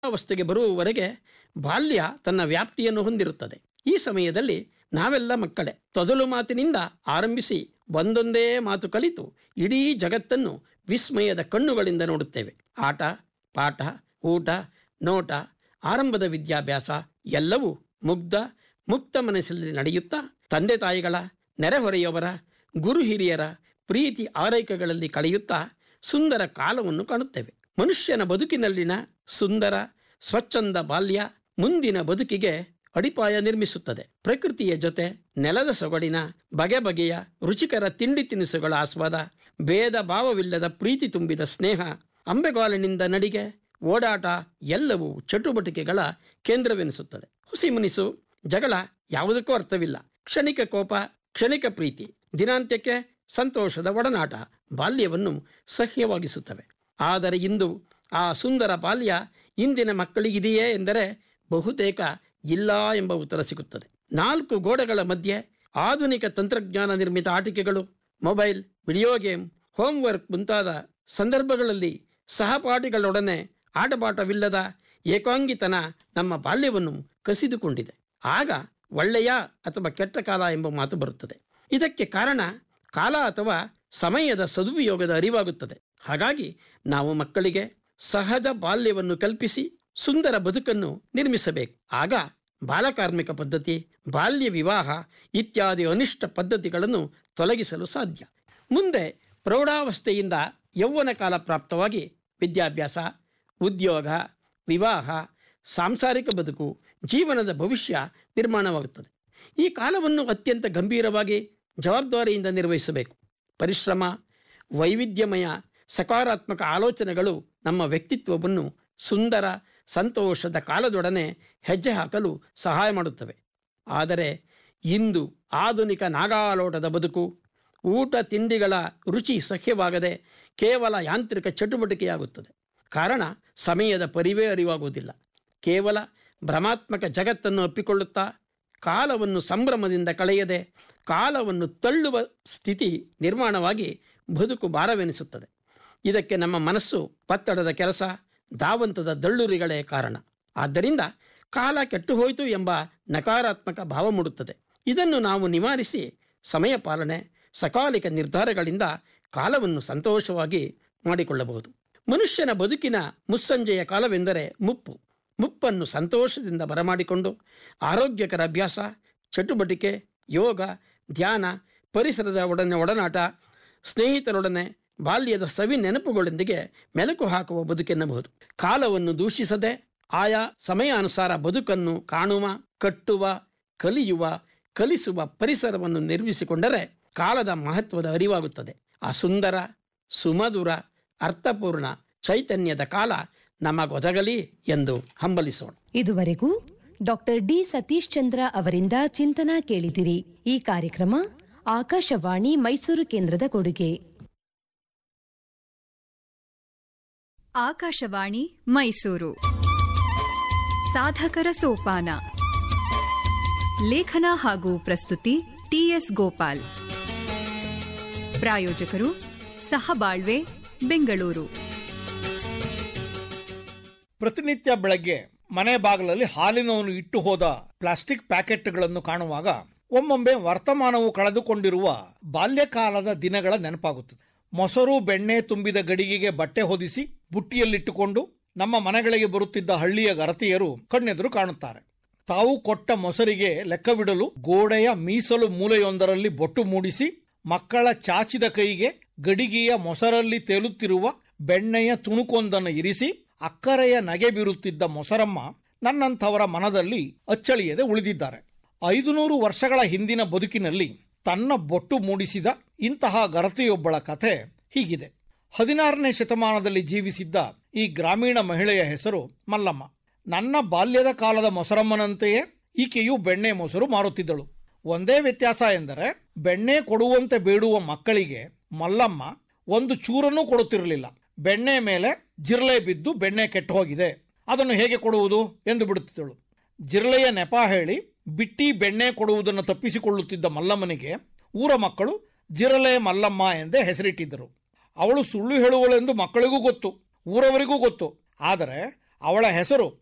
ಅವಸ್ಥೆಗೆ ಬರುವವರೆಗೆ ಬಾಲ್ಯ ತನ್ನ ವ್ಯಾಪ್ತಿಯನ್ನು ಹೊಂದಿರುತ್ತದೆ ಈ ಸಮಯದಲ್ಲಿ ನಾವೆಲ್ಲ ಮಕ್ಕಳೇ ತೊದಲು ಮಾತಿನಿಂದ ಆರಂಭಿಸಿ ಒಂದೊಂದೇ ಮಾತು ಕಲಿತು ಇಡೀ ಜಗತ್ತನ್ನು ವಿಸ್ಮಯದ ಕಣ್ಣುಗಳಿಂದ ನೋಡುತ್ತೇವೆ ಆಟ ಪಾಠ ಊಟ ನೋಟ ಆರಂಭದ ವಿದ್ಯಾಭ್ಯಾಸ ಎಲ್ಲವೂ ಮುಗ್ಧ ಮುಕ್ತ ಮನಸ್ಸಲ್ಲಿ ನಡೆಯುತ್ತಾ ತಂದೆ ತಾಯಿಗಳ ನೆರೆಹೊರೆಯವರ ಗುರು ಹಿರಿಯರ ಪ್ರೀತಿ ಆರೈಕೆಗಳಲ್ಲಿ ಕಳೆಯುತ್ತಾ ಸುಂದರ ಕಾಲವನ್ನು ಕಾಣುತ್ತೇವೆ ಮನುಷ್ಯನ ಬದುಕಿನಲ್ಲಿನ ಸುಂದರ ಸ್ವಚ್ಛಂದ ಬಾಲ್ಯ ಮುಂದಿನ ಬದುಕಿಗೆ ಅಡಿಪಾಯ ನಿರ್ಮಿಸುತ್ತದೆ ಪ್ರಕೃತಿಯ ಜೊತೆ ನೆಲದ ಸೊಗಡಿನ ಬಗೆ ಬಗೆಯ ರುಚಿಕರ ತಿಂಡಿ ತಿನಿಸುಗಳ ಆಸ್ವಾದ ಭೇದ ಭಾವವಿಲ್ಲದ ಪ್ರೀತಿ ತುಂಬಿದ ಸ್ನೇಹ ಅಂಬೆಗಾಲಿನಿಂದ ನಡಿಗೆ ಓಡಾಟ ಎಲ್ಲವೂ ಚಟುವಟಿಕೆಗಳ ಕೇಂದ್ರವೆನಿಸುತ್ತದೆ ಹುಸಿ ಮುನಿಸು ಜಗಳ ಯಾವುದಕ್ಕೂ ಅರ್ಥವಿಲ್ಲ ಕ್ಷಣಿಕ ಕೋಪ ಕ್ಷಣಿಕ ಪ್ರೀತಿ ದಿನಾಂತ್ಯಕ್ಕೆ ಸಂತೋಷದ ಒಡನಾಟ ಬಾಲ್ಯವನ್ನು ಸಹ್ಯವಾಗಿಸುತ್ತವೆ ಆದರೆ ಇಂದು ಆ ಸುಂದರ ಬಾಲ್ಯ ಇಂದಿನ ಮಕ್ಕಳಿಗಿದೆಯೇ ಎಂದರೆ ಬಹುತೇಕ ಇಲ್ಲ ಎಂಬ ಉತ್ತರ ಸಿಗುತ್ತದೆ ನಾಲ್ಕು ಗೋಡೆಗಳ ಮಧ್ಯೆ ಆಧುನಿಕ ತಂತ್ರಜ್ಞಾನ ನಿರ್ಮಿತ ಆಟಿಕೆಗಳು ಮೊಬೈಲ್ ವಿಡಿಯೋ ಗೇಮ್ ಹೋಮ್ವರ್ಕ್ ಮುಂತಾದ ಸಂದರ್ಭಗಳಲ್ಲಿ ಸಹಪಾಠಿಗಳೊಡನೆ ಆಟಪಾಠವಿಲ್ಲದ ಏಕಾಂಗಿತನ ನಮ್ಮ ಬಾಲ್ಯವನ್ನು ಕಸಿದುಕೊಂಡಿದೆ ಆಗ ಒಳ್ಳೆಯ ಅಥವಾ ಕೆಟ್ಟ ಕಾಲ ಎಂಬ ಮಾತು ಬರುತ್ತದೆ ಇದಕ್ಕೆ ಕಾರಣ ಕಾಲ ಅಥವಾ ಸಮಯದ ಸದುಪಯೋಗದ ಅರಿವಾಗುತ್ತದೆ ಹಾಗಾಗಿ ನಾವು ಮಕ್ಕಳಿಗೆ ಸಹಜ ಬಾಲ್ಯವನ್ನು ಕಲ್ಪಿಸಿ ಸುಂದರ ಬದುಕನ್ನು ನಿರ್ಮಿಸಬೇಕು ಆಗ ಬಾಲಕಾರ್ಮಿಕ ಪದ್ಧತಿ ಬಾಲ್ಯ ವಿವಾಹ ಇತ್ಯಾದಿ ಅನಿಷ್ಟ ಪದ್ಧತಿಗಳನ್ನು ತೊಲಗಿಸಲು ಸಾಧ್ಯ ಮುಂದೆ ಪ್ರೌಢಾವಸ್ಥೆಯಿಂದ ಯೌವನ ಕಾಲ ಪ್ರಾಪ್ತವಾಗಿ ವಿದ್ಯಾಭ್ಯಾಸ ಉದ್ಯೋಗ ವಿವಾಹ ಸಾಂಸಾರಿಕ ಬದುಕು ಜೀವನದ ಭವಿಷ್ಯ ನಿರ್ಮಾಣವಾಗುತ್ತದೆ ಈ ಕಾಲವನ್ನು ಅತ್ಯಂತ ಗಂಭೀರವಾಗಿ ಜವಾಬ್ದಾರಿಯಿಂದ ನಿರ್ವಹಿಸಬೇಕು ಪರಿಶ್ರಮ ವೈವಿಧ್ಯಮಯ ಸಕಾರಾತ್ಮಕ ಆಲೋಚನೆಗಳು ನಮ್ಮ ವ್ಯಕ್ತಿತ್ವವನ್ನು ಸುಂದರ ಸಂತೋಷದ ಕಾಲದೊಡನೆ ಹೆಜ್ಜೆ ಹಾಕಲು ಸಹಾಯ ಮಾಡುತ್ತವೆ ಆದರೆ ಇಂದು ಆಧುನಿಕ ನಾಗಾಲೋಟದ ಬದುಕು ಊಟ ತಿಂಡಿಗಳ ರುಚಿ ಸಹ್ಯವಾಗದೆ ಕೇವಲ ಯಾಂತ್ರಿಕ ಚಟುವಟಿಕೆಯಾಗುತ್ತದೆ ಕಾರಣ ಸಮಯದ ಪರಿವೇ ಅರಿವಾಗುವುದಿಲ್ಲ ಕೇವಲ ಭ್ರಮಾತ್ಮಕ ಜಗತ್ತನ್ನು ಅಪ್ಪಿಕೊಳ್ಳುತ್ತಾ ಕಾಲವನ್ನು ಸಂಭ್ರಮದಿಂದ ಕಳೆಯದೆ ಕಾಲವನ್ನು ತಳ್ಳುವ ಸ್ಥಿತಿ ನಿರ್ಮಾಣವಾಗಿ ಬದುಕು ಭಾರವೆನಿಸುತ್ತದೆ ಇದಕ್ಕೆ ನಮ್ಮ ಮನಸ್ಸು ಪತ್ತಡದ ಕೆಲಸ ಧಾವಂತದ ದಳ್ಳುರಿಗಳೇ ಕಾರಣ ಆದ್ದರಿಂದ ಕಾಲ ಕೆಟ್ಟು ಹೋಯಿತು ಎಂಬ ನಕಾರಾತ್ಮಕ ಭಾವ ಮೂಡುತ್ತದೆ ಇದನ್ನು ನಾವು ನಿವಾರಿಸಿ ಸಮಯ ಪಾಲನೆ ಸಕಾಲಿಕ ನಿರ್ಧಾರಗಳಿಂದ ಕಾಲವನ್ನು ಸಂತೋಷವಾಗಿ ಮಾಡಿಕೊಳ್ಳಬಹುದು ಮನುಷ್ಯನ ಬದುಕಿನ ಮುಸ್ಸಂಜೆಯ ಕಾಲವೆಂದರೆ ಮುಪ್ಪು ಮುಪ್ಪನ್ನು ಸಂತೋಷದಿಂದ ಬರಮಾಡಿಕೊಂಡು ಆರೋಗ್ಯಕರ ಅಭ್ಯಾಸ ಚಟುವಟಿಕೆ ಯೋಗ ಧ್ಯಾನ ಪರಿಸರದ ಒಡನೆ ಒಡನಾಟ ಸ್ನೇಹಿತರೊಡನೆ ಬಾಲ್ಯದ ಸವಿ ನೆನಪುಗಳೊಂದಿಗೆ ಮೆಲುಕು ಹಾಕುವ ಬದುಕೆನ್ನಬಹುದು ಕಾಲವನ್ನು ದೂಷಿಸದೆ ಆಯಾ ಸಮಯಾನುಸಾರ ಬದುಕನ್ನು ಕಾಣುವ ಕಟ್ಟುವ ಕಲಿಯುವ ಕಲಿಸುವ ಪರಿಸರವನ್ನು ನಿರ್ಮಿಸಿಕೊಂಡರೆ ಕಾಲದ ಮಹತ್ವದ ಅರಿವಾಗುತ್ತದೆ ಆ ಸುಂದರ ಸುಮಧುರ ಅರ್ಥಪೂರ್ಣ ಚೈತನ್ಯದ ಕಾಲ ನಮಗೊದಗಲಿ ಎಂದು ಹಂಬಲಿಸೋಣ ಇದುವರೆಗೂ ಡಾಕ್ಟರ್ ಡಿ ಸತೀಶ್ ಚಂದ್ರ ಅವರಿಂದ ಚಿಂತನಾ ಕೇಳಿದಿರಿ ಈ ಕಾರ್ಯಕ್ರಮ ಆಕಾಶವಾಣಿ ಮೈಸೂರು ಕೇಂದ್ರದ ಕೊಡುಗೆ ಆಕಾಶವಾಣಿ ಮೈಸೂರು ಸಾಧಕರ ಸೋಪಾನ ಲೇಖನ ಹಾಗೂ ಪ್ರಸ್ತುತಿ ಟಿಎಸ್ ಗೋಪಾಲ್ ಪ್ರಾಯೋಜಕರು ಸಹಬಾಳ್ವೆ ಬೆಂಗಳೂರು ಪ್ರತಿನಿತ್ಯ ಬೆಳಗ್ಗೆ ಮನೆ ಬಾಗಿಲಲ್ಲಿ ಹಾಲಿನವನು ಇಟ್ಟು ಹೋದ ಪ್ಲಾಸ್ಟಿಕ್ ಪ್ಯಾಕೆಟ್ಗಳನ್ನು ಕಾಣುವಾಗ ಒಮ್ಮೊಮ್ಮೆ ವರ್ತಮಾನವು ಕಳೆದುಕೊಂಡಿರುವ ಬಾಲ್ಯಕಾಲದ ದಿನಗಳ ನೆನಪಾಗುತ್ತದೆ ಮೊಸರು ಬೆಣ್ಣೆ ತುಂಬಿದ ಗಡಿಗೆಗೆ ಬಟ್ಟೆ ಹೊದಿಸಿ ಬುಟ್ಟಿಯಲ್ಲಿಟ್ಟುಕೊಂಡು ನಮ್ಮ ಮನೆಗಳಿಗೆ ಬರುತ್ತಿದ್ದ ಹಳ್ಳಿಯ ಗರತಿಯರು ಕಣ್ಣೆದುರು ಕಾಣುತ್ತಾರೆ ತಾವು ಕೊಟ್ಟ ಮೊಸರಿಗೆ ಲೆಕ್ಕವಿಡಲು ಗೋಡೆಯ ಮೀಸಲು ಮೂಲೆಯೊಂದರಲ್ಲಿ ಬೊಟ್ಟು ಮೂಡಿಸಿ ಮಕ್ಕಳ ಚಾಚಿದ ಕೈಗೆ ಗಡಿಗೆಯ ಮೊಸರಲ್ಲಿ ತೇಲುತ್ತಿರುವ ಬೆಣ್ಣೆಯ ತುಣುಕೊಂದನ್ನು ಇರಿಸಿ ಅಕ್ಕರೆಯ ನಗೆ ಬೀರುತ್ತಿದ್ದ ಮೊಸರಮ್ಮ ನನ್ನಂಥವರ ಮನದಲ್ಲಿ ಅಚ್ಚಳಿಯದೆ ಉಳಿದಿದ್ದಾರೆ ಐದು ನೂರು ವರ್ಷಗಳ ಹಿಂದಿನ ಬದುಕಿನಲ್ಲಿ ತನ್ನ ಬೊಟ್ಟು ಮೂಡಿಸಿದ ಇಂತಹ ಗರತಿಯೊಬ್ಬಳ ಕಥೆ ಹೀಗಿದೆ ಹದಿನಾರನೇ ಶತಮಾನದಲ್ಲಿ ಜೀವಿಸಿದ್ದ ಈ ಗ್ರಾಮೀಣ ಮಹಿಳೆಯ ಹೆಸರು ಮಲ್ಲಮ್ಮ ನನ್ನ ಬಾಲ್ಯದ ಕಾಲದ ಮೊಸರಮ್ಮನಂತೆಯೇ ಈಕೆಯು ಬೆಣ್ಣೆ ಮೊಸರು ಮಾರುತ್ತಿದ್ದಳು ಒಂದೇ ವ್ಯತ್ಯಾಸ ಎಂದರೆ ಬೆಣ್ಣೆ ಕೊಡುವಂತೆ ಬೇಡುವ ಮಕ್ಕಳಿಗೆ ಮಲ್ಲಮ್ಮ ಒಂದು ಚೂರನ್ನೂ ಕೊಡುತ್ತಿರಲಿಲ್ಲ ಬೆಣ್ಣೆ ಮೇಲೆ ಜಿರಳೆ ಬಿದ್ದು ಬೆಣ್ಣೆ ಕೆಟ್ಟು ಹೋಗಿದೆ ಅದನ್ನು ಹೇಗೆ ಕೊಡುವುದು ಎಂದು ಬಿಡುತ್ತಿದ್ದಳು ಜಿರಳೆಯ ನೆಪ ಹೇಳಿ ಬಿಟ್ಟಿ ಬೆಣ್ಣೆ ಕೊಡುವುದನ್ನು ತಪ್ಪಿಸಿಕೊಳ್ಳುತ್ತಿದ್ದ ಮಲ್ಲಮ್ಮನಿಗೆ ಊರ ಮಕ್ಕಳು ಜಿರಲೆ ಮಲ್ಲಮ್ಮ ಎಂದೇ ಹೆಸರಿಟ್ಟಿದ್ದರು ಅವಳು ಸುಳ್ಳು ಹೇಳುವಳೆಂದು ಮಕ್ಕಳಿಗೂ ಗೊತ್ತು ಊರವರಿಗೂ ಗೊತ್ತು ಆದರೆ ಅವಳ ಹೆಸರು